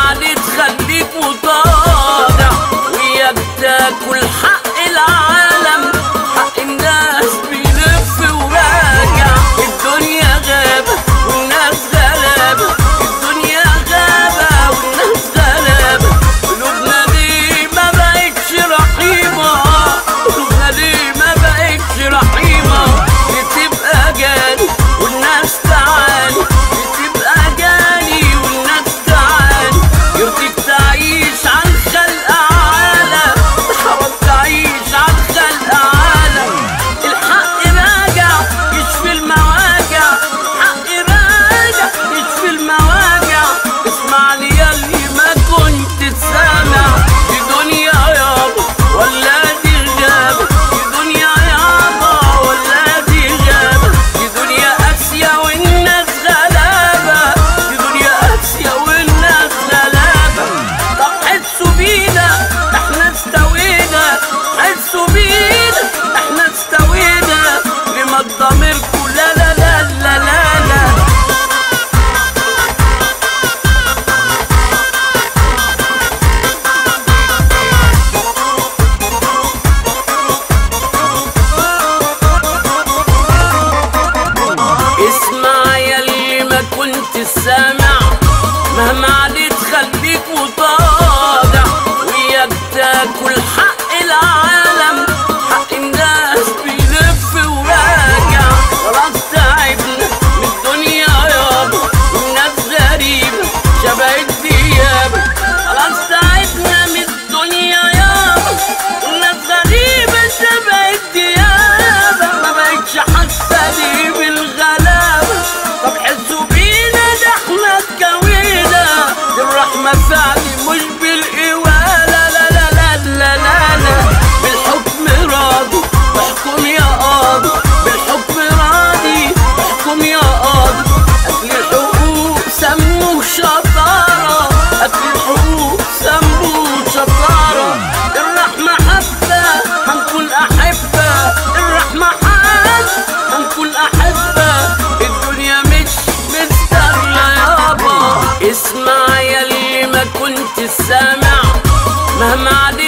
عليه تخليك متواضع وياك تاكل حق العالم حق الناس بيلف وراجع الدنيا غابة والناس غلابة الدنيا غابة والناس غلابة قلوبنا ليه ما بقتش رحيمة قلوبنا ليه ما بقتش رحيمة بتبقى جاني والناس تعالي بتبقى جاني والناس تعالي يرضيك تعيش عن خلق عالم حرام تعيش عن خلق عالم الحق راجع يشفي المواجع حق راجع يشفي المواجع اسمعني ياللي ما كنت تسامع في دنيا يابا ولا دي غابة في دنيا يابا ولا دي غابة في دنيا قاسية والناس غلابة في دنيا قاسية والناس غلابة طب حسوا بينا احنا استوينا حسوا بينا احنا استوينا لما الضميركوا لا لا لا لا لا لا اسمع ياللي ما كنت سامع مهما عليت خليك متواضع وياك تاكل حق العالم حق الناس بيلف وراجع خلاص تعبنا من الدنيا يابا والناس غريبة شبه الديابة خلاص تعبنا من الدنيا يابا والناس غريبة شبه الديابة ما بقتش حاسة ليه بالغلابة طب حسوا بينا ده احنا اتكوينا دي الرحمة فعلي مش بالقوة لا لا لا لا لا لا لا بالحكم راضي احكم يا قاضي بالحكم راضي احكم يا قاضي أكل الحقوق سموه شطارة أكل الحقوق سموه شطارة الرحمة حبة هنكون أحبة الرحمة حبة هنكون أحبة الدنيا مش مستاهلة يابا اسمع ياللي ما كنت سامع مهما عليك